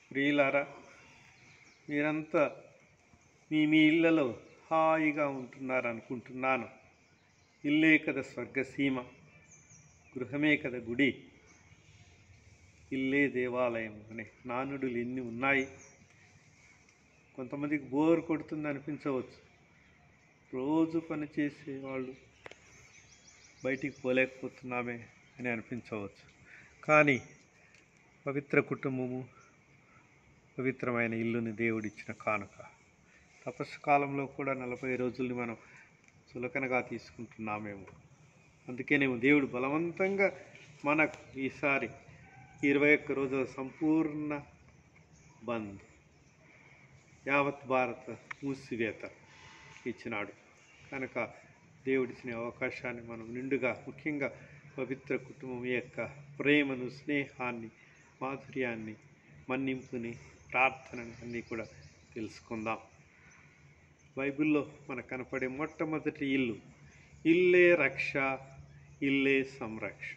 ప్రియులారా మీరంతా మీ మీ ఇళ్ళలో హాయిగా ఉంటున్నారు అనుకుంటున్నాను ఇల్లే కదా స్వర్గసీమ గృహమే కదా గుడి ఇల్లే దేవాలయం అనే నానుడులు ఎన్ని ఉన్నాయి కొంతమందికి బోర్ కొడుతుంది అనిపించవచ్చు రోజు పని చేసే వాళ్ళు బయటికి పోలేకపోతున్నామే అని అనిపించవచ్చు కానీ పవిత్ర కుటుంబము పవిత్రమైన ఇల్లుని దేవుడిచ్చిన కానుక తపస్సు కాలంలో కూడా నలభై రోజుల్ని మనం చులకనగా తీసుకుంటున్నామేమో అందుకేనేమో దేవుడు బలవంతంగా మనకు ఈసారి ఇరవై ఒక్క రోజుల సంపూర్ణ బంద్ యావత్ భారత మూసివేత ఇచ్చినాడు కనుక దేవుడిచ్చిన అవకాశాన్ని మనం నిండుగా ముఖ్యంగా పవిత్ర కుటుంబం యొక్క ప్రేమను స్నేహాన్ని మాధుర్యాన్ని మన్నింపుని ప్రార్థనని అన్నీ కూడా తెలుసుకుందాం బైబిల్లో మనకు కనపడే మొట్టమొదటి ఇల్లు ఇల్లే రక్ష ఇల్లే సంరక్ష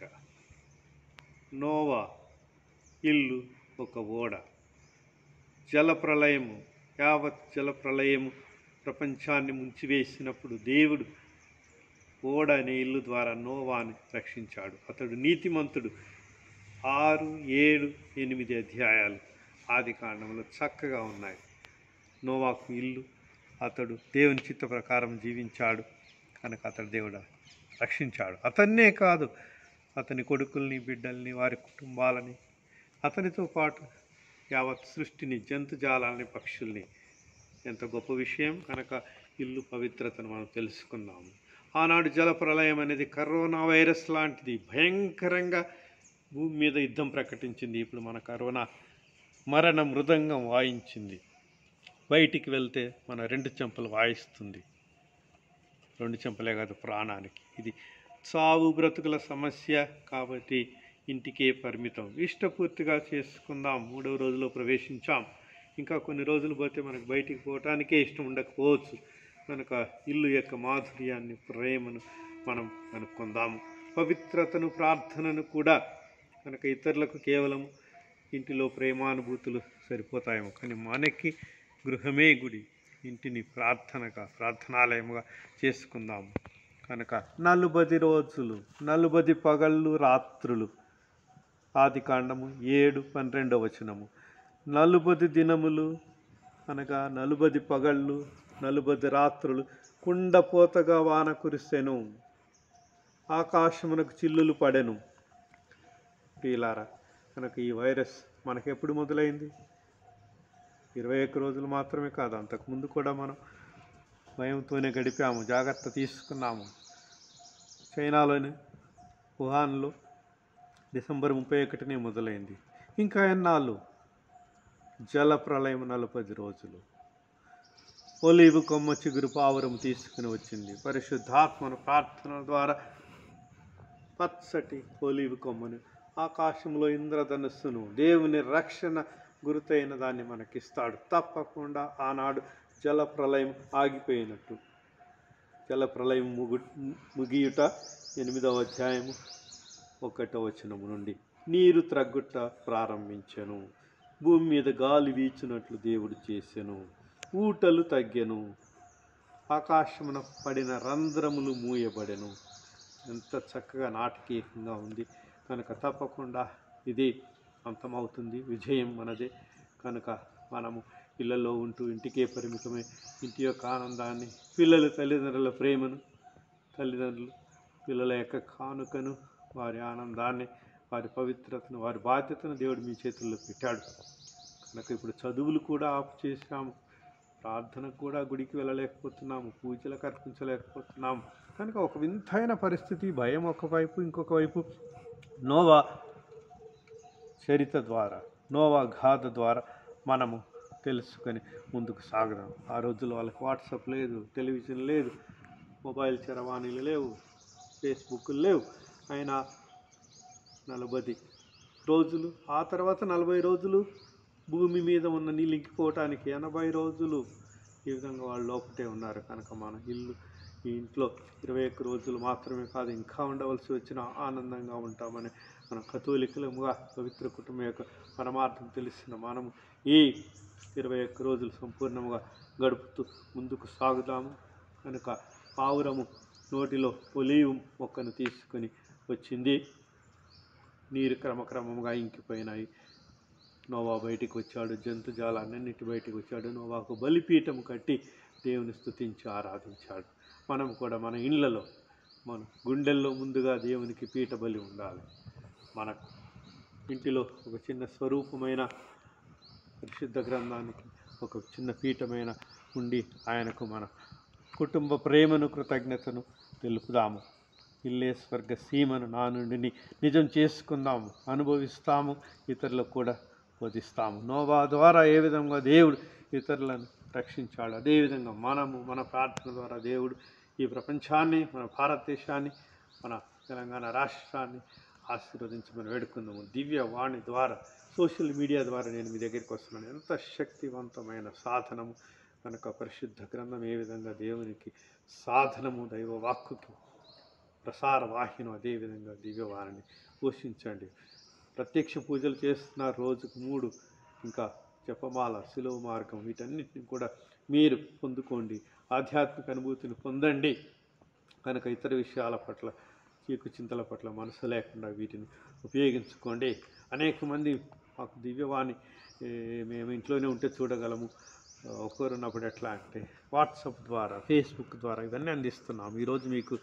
నోవా ఇల్లు ఒక ఓడ జలప్రలయము యావత్ జలప్రలయము ప్రపంచాన్ని ముంచివేసినప్పుడు దేవుడు ఓడ అనే ఇల్లు ద్వారా నోవాని రక్షించాడు అతడు నీతిమంతుడు ఆరు ఏడు ఎనిమిది అధ్యాయాలు ఆది కాండంలో చక్కగా ఉన్నాయి నోవాకు ఇల్లు అతడు దేవుని చిత్త ప్రకారం జీవించాడు కనుక అతడు దేవుడు రక్షించాడు అతన్నే కాదు అతని కొడుకుల్ని బిడ్డల్ని వారి కుటుంబాలని అతనితో పాటు యావత్ సృష్టిని జంతుజాలాలని పక్షుల్ని ఎంత గొప్ప విషయం కనుక ఇల్లు పవిత్రతను మనం తెలుసుకుందాము ఆనాడు జలప్రలయం అనేది కరోనా వైరస్ లాంటిది భయంకరంగా భూమి మీద యుద్ధం ప్రకటించింది ఇప్పుడు మన కరోనా మరణ మృదంగం వాయించింది బయటికి వెళ్తే మన రెండు చెంపలు వాయిస్తుంది రెండు చెంపలే కాదు ప్రాణానికి ఇది చావు బ్రతుకుల సమస్య కాబట్టి ఇంటికే పరిమితం ఇష్టపూర్తిగా చేసుకుందాం మూడవ రోజులో ప్రవేశించాం ఇంకా కొన్ని రోజులు పోతే మనకు బయటికి పోవటానికే ఇష్టం ఉండకపోవచ్చు కనుక ఇల్లు యొక్క మాధుర్యాన్ని ప్రేమను మనం కనుక్కుందాము పవిత్రతను ప్రార్థనను కూడా కనుక ఇతరులకు కేవలం ఇంటిలో ప్రేమానుభూతులు సరిపోతాయేమో కానీ మనకి గృహమే గుడి ఇంటిని ప్రార్థనగా ప్రార్థనాలయముగా చేసుకుందాము కనుక నలుబది రోజులు నలుబది పగళ్ళు రాత్రులు ఆది కాండము ఏడు పన్నెండవ వచనము నలుబది దినములు అనగా నలుబది పగళ్ళు నలుబది రాత్రులు కుండపోతగా వాన కురిసెను ఆకాశమునకు చిల్లులు పడెను ప్రియులారా కనుక ఈ వైరస్ మనకెప్పుడు మొదలైంది ఇరవై ఒక్క రోజులు మాత్రమే కాదు అంతకుముందు కూడా మనం భయంతోనే గడిపాము జాగ్రత్త తీసుకున్నాము చైనాలోని వుహాన్లో డిసెంబర్ ముప్పై ఒకటినే మొదలైంది ఇంకా ఎన్నాళ్ళు జల ప్రళయం నలభై రోజులు ఒలీవు కొమ్మ చిగురు పావురం తీసుకుని వచ్చింది పరిశుద్ధాత్మను ప్రార్థన ద్వారా పచ్చటి ఒలీవు కొమ్మను ఆకాశంలో ఇంద్రధనుస్సును దేవుని రక్షణ గురుతైన దాన్ని మనకిస్తాడు తప్పకుండా ఆనాడు జల ప్రళయం ఆగిపోయినట్టు జల ప్రళయం ముగు ముగియుట ఎనిమిదవ అధ్యాయము ఒకటో వచనము నుండి నీరు త్రగ్గుట ప్రారంభించెను భూమి మీద గాలి వీచినట్లు దేవుడు చేసెను ఊటలు తగ్గెను ఆకాశమున పడిన రంధ్రములు మూయబడెను ఎంత చక్కగా నాటకీయంగా ఉంది కనుక తప్పకుండా ఇది అంతమవుతుంది విజయం మనదే కనుక మనము ఇళ్లలో ఉంటూ ఇంటికే పరిమితమై ఇంటి యొక్క ఆనందాన్ని పిల్లలు తల్లిదండ్రుల ప్రేమను తల్లిదండ్రులు పిల్లల యొక్క కానుకను వారి ఆనందాన్ని వారి పవిత్రతను వారి బాధ్యతను దేవుడు మీ చేతుల్లో పెట్టాడు కనుక ఇప్పుడు చదువులు కూడా ఆపు చేశాము ప్రార్థనకు కూడా గుడికి వెళ్ళలేకపోతున్నాము పూజలకు అర్పించలేకపోతున్నాము కనుక ఒక వింతైన పరిస్థితి భయం ఒకవైపు ఇంకొక వైపు నోవా చరిత ద్వారా నోవా గాథ ద్వారా మనము తెలుసుకొని ముందుకు సాగదాం ఆ రోజుల్లో వాళ్ళకి వాట్సాప్ లేదు టెలివిజన్ లేదు మొబైల్ చరవాణీలు లేవు ఫేస్బుక్ లేవు అయినా నలభై రోజులు ఆ తర్వాత నలభై రోజులు భూమి మీద ఉన్న నీళ్ళు ఇంకిపోవటానికి ఎనభై రోజులు ఈ విధంగా వాళ్ళు లోపటే ఉన్నారు కనుక మన ఇల్లు ఈ ఇంట్లో ఇరవై ఒక్క రోజులు మాత్రమే కాదు ఇంకా ఉండవలసి వచ్చిన ఆనందంగా ఉంటామని మనం కథోలికలముగా పవిత్ర కుటుంబం యొక్క పరమార్థం తెలిసిన మనము ఈ ఇరవై ఒక్క రోజులు సంపూర్ణంగా గడుపుతూ ముందుకు సాగుదాము కనుక పావురము నోటిలో ఒలీవు మొక్కను తీసుకొని వచ్చింది నీరు క్రమక్రమంగా ఇంకిపోయినాయి నోవా బయటికి వచ్చాడు జంతుజాలన్నింటి బయటికి వచ్చాడు నోవాకు బలిపీఠం కట్టి దేవుని స్తుతించి ఆరాధించాడు మనం కూడా మన ఇళ్ళలో మన గుండెల్లో ముందుగా దేవునికి పీఠ బలి ఉండాలి మన ఇంటిలో ఒక చిన్న స్వరూపమైన పరిశుద్ధ గ్రంథానికి ఒక చిన్న పీఠమైన ఉండి ఆయనకు మన కుటుంబ ప్రేమను కృతజ్ఞతను తెలుపుదాము ఇల్లే స్వర్గ సీమను నా నుండి నిజం చేసుకుందాము అనుభవిస్తాము ఇతరులకు కూడా బోధిస్తాము నోవా ద్వారా ఏ విధంగా దేవుడు ఇతరులను రక్షించాడు అదేవిధంగా మనము మన ప్రార్థన ద్వారా దేవుడు ఈ ప్రపంచాన్ని మన భారతదేశాన్ని మన తెలంగాణ రాష్ట్రాన్ని ఆశీర్వదించమని వేడుకుందాము దివ్య వాణి ద్వారా సోషల్ మీడియా ద్వారా నేను మీ దగ్గరికి వస్తున్నాను ఎంత శక్తివంతమైన సాధనము కనుక పరిశుద్ధ గ్రంథం ఏ విధంగా దేవునికి సాధనము దైవ వాక్కుకి ప్రసార వాహినం అదేవిధంగా దివ్యవారిని పోషించండి ప్రత్యక్ష పూజలు చేస్తున్న రోజుకు మూడు ఇంకా జపమాల సులువ మార్గం వీటన్నిటిని కూడా మీరు పొందుకోండి ఆధ్యాత్మిక అనుభూతిని పొందండి కనుక ఇతర విషయాల పట్ల చీకు చింతల పట్ల మనసు లేకుండా వీటిని ఉపయోగించుకోండి అనేక మంది మాకు దివ్యవాణి ఏ, మేము ఇంట్లోనే ఉంటే చూడగలము ఆ, ఒక్కరు ఉన్నప్పుడు ఎట్లా అంటే వాట్సాప్ ద్వారా ఫేస్బుక్ ద్వారా ఇవన్నీ అందిస్తున్నాము ఈరోజు మీకు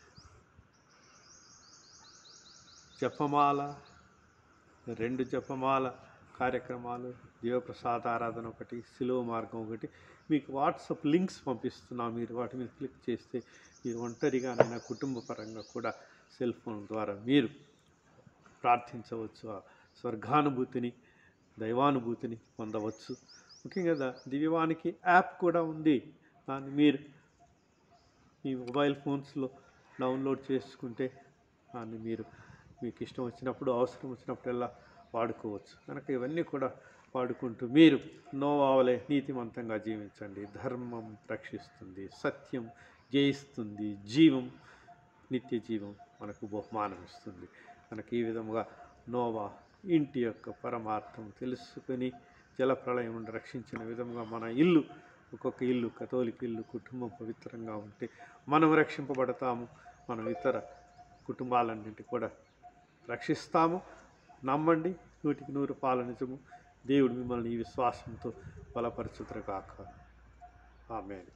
జపమాల రెండు జపమాల కార్యక్రమాలు దేవప్రసాద ఆరాధన ఒకటి సిలువ మార్గం ఒకటి మీకు వాట్సాప్ లింక్స్ పంపిస్తున్నాం మీరు వాటి మీద క్లిక్ చేస్తే మీరు ఒంటరిగానైనా కుటుంబ పరంగా కూడా సెల్ ఫోన్ ద్వారా మీరు ప్రార్థించవచ్చు ఆ స్వర్గానుభూతిని దైవానుభూతిని పొందవచ్చు ముఖ్యంగా ద- దివ్యవానికి యాప్ కూడా ఉంది దాన్ని మీరు మీ మొబైల్ ఫోన్స్లో డౌన్లోడ్ చేసుకుంటే దాన్ని మీరు మీకు ఇష్టం వచ్చినప్పుడు అవసరం వచ్చినప్పుడల్లా వాడుకోవచ్చు కనుక ఇవన్నీ కూడా వాడుకుంటూ మీరు నోవావలే నీతిమంతంగా జీవించండి ధర్మం రక్షిస్తుంది సత్యం జయిస్తుంది జీవం నిత్య జీవం మనకు బహుమానం ఇస్తుంది మనకి ఈ విధముగా నోవా ఇంటి యొక్క పరమార్థం తెలుసుకొని జలప్రళయం నుండి రక్షించిన విధముగా మన ఇల్లు ఒక్కొక్క ఇల్లు కథోలిక ఇల్లు కుటుంబం పవిత్రంగా ఉంటే మనం రక్షింపబడతాము మనం ఇతర కుటుంబాలన్నింటి కూడా రక్షిస్తాము నమ్మండి నూటికి నూరు పాల నిజము దేవుడు మిమ్మల్ని ఈ విశ్వాసంతో బలపరచుతురు కాక ఆమె